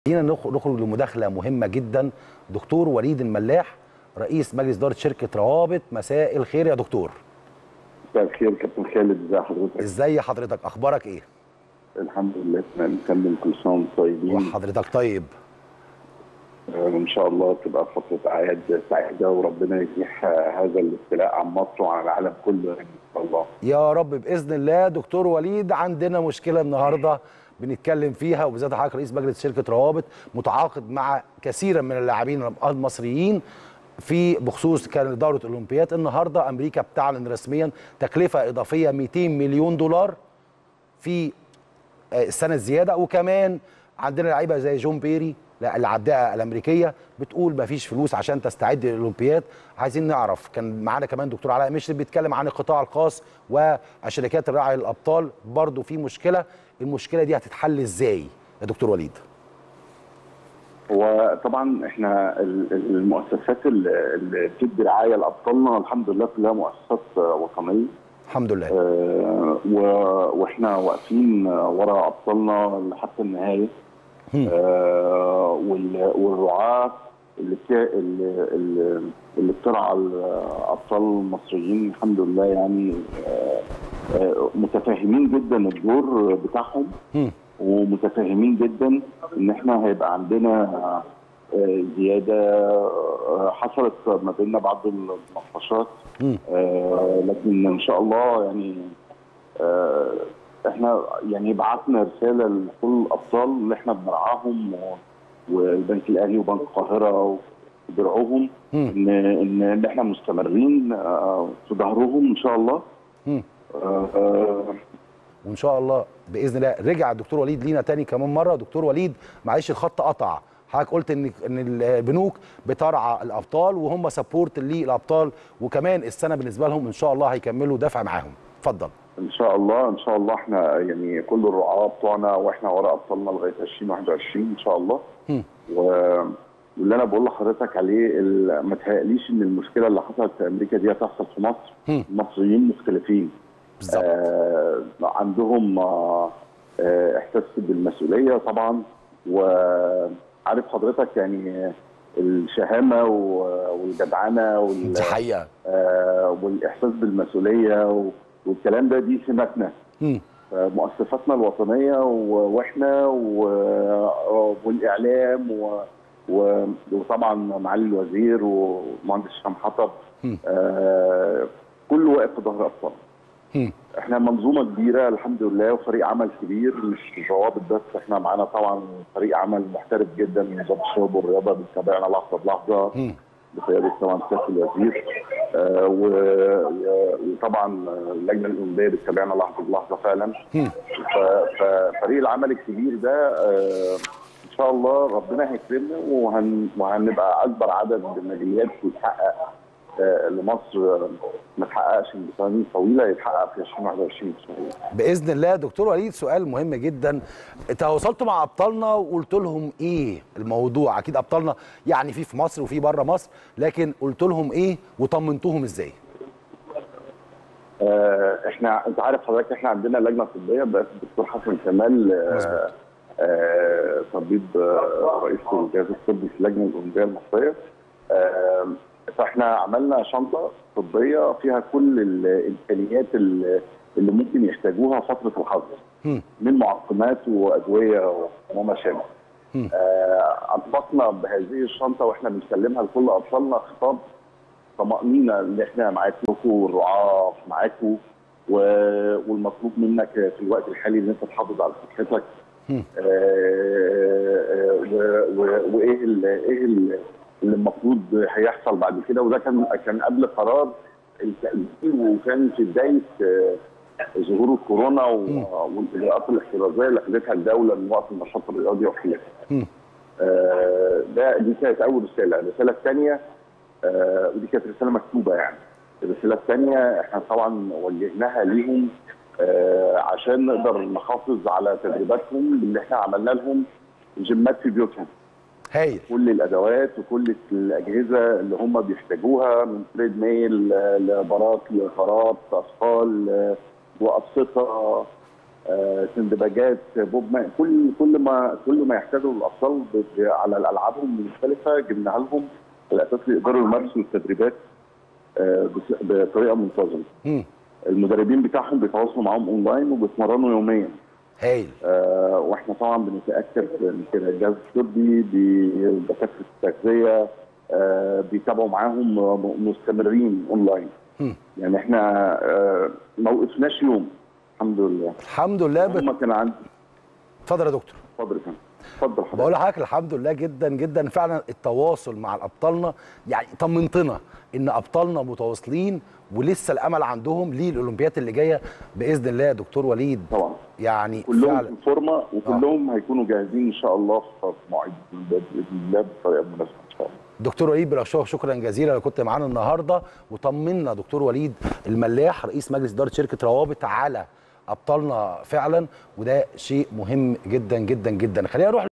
خلينا نخرج لمداخله مهمه جدا دكتور وليد الملاح رئيس مجلس اداره شركه روابط مساء الخير يا دكتور مساء الخير كابتن خالد ازي حضرتك ازاي حضرتك اخبارك ايه الحمد لله تمام نكمل كل سنه وانتم طيبين وحضرتك طيب آه، وان شاء الله تبقى فتره اعياد سعيده وربنا يزيح آه، هذا الابتلاء عن مصر وعن العالم كله ان شاء الله يا رب باذن الله دكتور وليد عندنا مشكله النهارده بنتكلم فيها وبالذات حضرتك رئيس مجلس شركه روابط متعاقد مع كثيرا من اللاعبين المصريين في بخصوص كان دوره الاولمبياد النهارده امريكا بتعلن رسميا تكلفه اضافيه 200 مليون دولار في آه، السنه الزياده وكمان عندنا لعيبه زي جون بيري لا العداءه الامريكيه بتقول ما فيش فلوس عشان تستعد للاولمبياد عايزين نعرف كان معانا كمان دكتور علاء مشرف بيتكلم عن القطاع الخاص وشركات الرعي للابطال برضو في مشكله المشكله دي هتتحل ازاي يا دكتور وليد هو طبعا احنا ال- المؤسسات اللي اللي بتدي رعايه لابطالنا الحمد لله كلها مؤسسات آه، وطنيه الحمد لله آه، و- واحنا واقفين آه، ورا ابطالنا لحتى النهايه هم. آه، وال- والرعاه اللي بتا... اللي, اللي- اللي بترعى الابطال المصريين الحمد لله يعني آه، آه، متفاهمين جدا الدور بتاعهم هم. ومتفاهمين جدا ان احنا هيبقى عندنا آه، زياده آه، حصلت ما بيننا بعض المناقشات مم. آه، لكن ان شاء الله يعني آه، احنا يعني بعتنا رساله لكل الابطال اللي احنا بنرعاهم و- والبنك الاهلي وبنك القاهره وبرعوهم مم. ان ان إن احنا مستمرين آه، في ظهرهم ان شاء الله مم. آه، آه، وان شاء الله باذن الله رجع الدكتور وليد لينا تاني كمان مره دكتور وليد معلش الخط قطع حضرتك قلت ان ان البنوك بترعى الابطال وهم سبورت للابطال وكمان السنه بالنسبه لهم ان شاء الله هيكملوا دفع معاهم اتفضل ان شاء الله ان شاء الله احنا يعني كل الرعاة بتوعنا واحنا ورا ابطالنا لغايه 2021 ان شاء الله هم. و... واللي انا بقول لحضرتك عليه ال- ما تهيأليش ان المشكله اللي حصلت في امريكا دي هتحصل في مصر هم. المصريين مختلفين بالظبط آه عندهم آه آه احساس بالمسؤوليه طبعا وعارف حضرتك يعني الشهامه و- والجدعنه وال... دي حقيقه آه، والاحساس بالمسؤوليه و- والكلام ده دي سماتنا هم. آه، مؤسساتنا الوطنيه و- واحنا و- والاعلام و- و- وطبعا معالي الوزير ومهندس هشام حطب هم. آه، كله واقف في ظهر ابطال هم. احنا منظومه كبيره الحمد لله وفريق عمل كبير مش روابط بس احنا معانا طبعا فريق عمل محترف جدا من وزاره الشباب والرياضه بتتابعنا لحظه بلحظه هم. بقياده طبعا سياده الوزير آه و- و- وطبعا اللجنه الاولمبيه بتتابعنا لحظه بلحظه فعلا هم. ف- ففريق العمل الكبير ده آه ان شاء الله ربنا هيكرمنا وهن وهنبقى اكبر عدد ميداليات يتحقق آه لمصر آه، ما اتحققش من سنين طويله يتحقق في 2021 ان شاء الله. باذن الله دكتور وليد سؤال مهم جدا تواصلتوا مع ابطالنا وقلت لهم ايه الموضوع اكيد ابطالنا يعني في في مصر وفي بره مصر لكن قلت لهم ايه وطمنتوهم ازاي آه، احنا انت عارف حضرتك احنا عندنا لجنه طبيه بس الدكتور حسن كمال آه، مظبوط. آه، طبيب آه، رئيس الجهاز الطبي في اللجنه الاولمبيه المصريه آه، فاحنا عملنا شنطه طبيه فيها كل الامكانيات اللي اللي ممكن يحتاجوها فتره الحظر هم. من معقمات وادويه وما شابه. هم. آه، انفقنا بهذه الشنطه واحنا بنسلمها لكل اطفالنا خطاب طمأنينة اللي احنا معاكم والرعاة معاكم و- والمطلوب منك في الوقت الحالي ان انت تحافظ على صحتك هم. آه، آه، و- و- وايه ال- ايه ال- اللي المفروض هيحصل بعد كده وده كان كان قبل قرار التأجيل وكان في بدايه آه، ظهور الكورونا و- والاجراءات الاحترازيه اللي خدتها الدوله من وقت النشاط الرياضي وخلافه. هم. آه، ده دي كانت اول رساله، الرساله الثانيه آه، ودي كانت رساله مكتوبه يعني. الرساله الثانيه احنا طبعا وجهناها ليهم آه، عشان نقدر نحافظ على تدريباتهم اللي احنا عملنا لهم جيمات في بيوتهم. هايل كل الادوات وكل الاجهزه اللي هم بيحتاجوها من تريد ميل لبارات لغارات اطفال وابسطه آه، سندباجات بوب ما كل كل ما كل ما يحتاجه الابطال ب- ب- على الالعابهم المختلفه جبناها لهم على اساس يقدروا يمارسوا التدريبات آه، بس- بطريقه منتظمه. مم. المدربين بتاعهم بيتواصلوا معاهم اونلاين وبيتمرنوا يوميا. هايل آه، واحنا طبعا بنتاكد من كده الجهاز الطبي بي- دكاتره التغذيه آه، بيتابعوا معاهم م- مستمرين اونلاين مم. يعني احنا آه، ما وقفناش يوم الحمد لله الحمد لله بت... هم كان عندي اتفضل يا دكتور اتفضل كان اتفضل حضرتك بقول لحضرتك الحمد لله جدا جدا فعلا التواصل مع ابطالنا يعني طمنتنا ان ابطالنا متواصلين ولسه الامل عندهم للاولمبيات اللي جايه باذن الله يا دكتور وليد طبعا يعني كلهم فعلا في الفورمه وكلهم هيكونوا جاهزين ان شاء الله في مواعيد باذن الله بطريقه مناسبه ان شاء الله دكتور وليد بلاشوه شكرا جزيلا اللي كنت معانا النهارده وطمنا دكتور وليد الملاح رئيس مجلس اداره شركه روابط على ابطالنا فعلا وده شيء مهم جدا جدا جدا خلينا نروح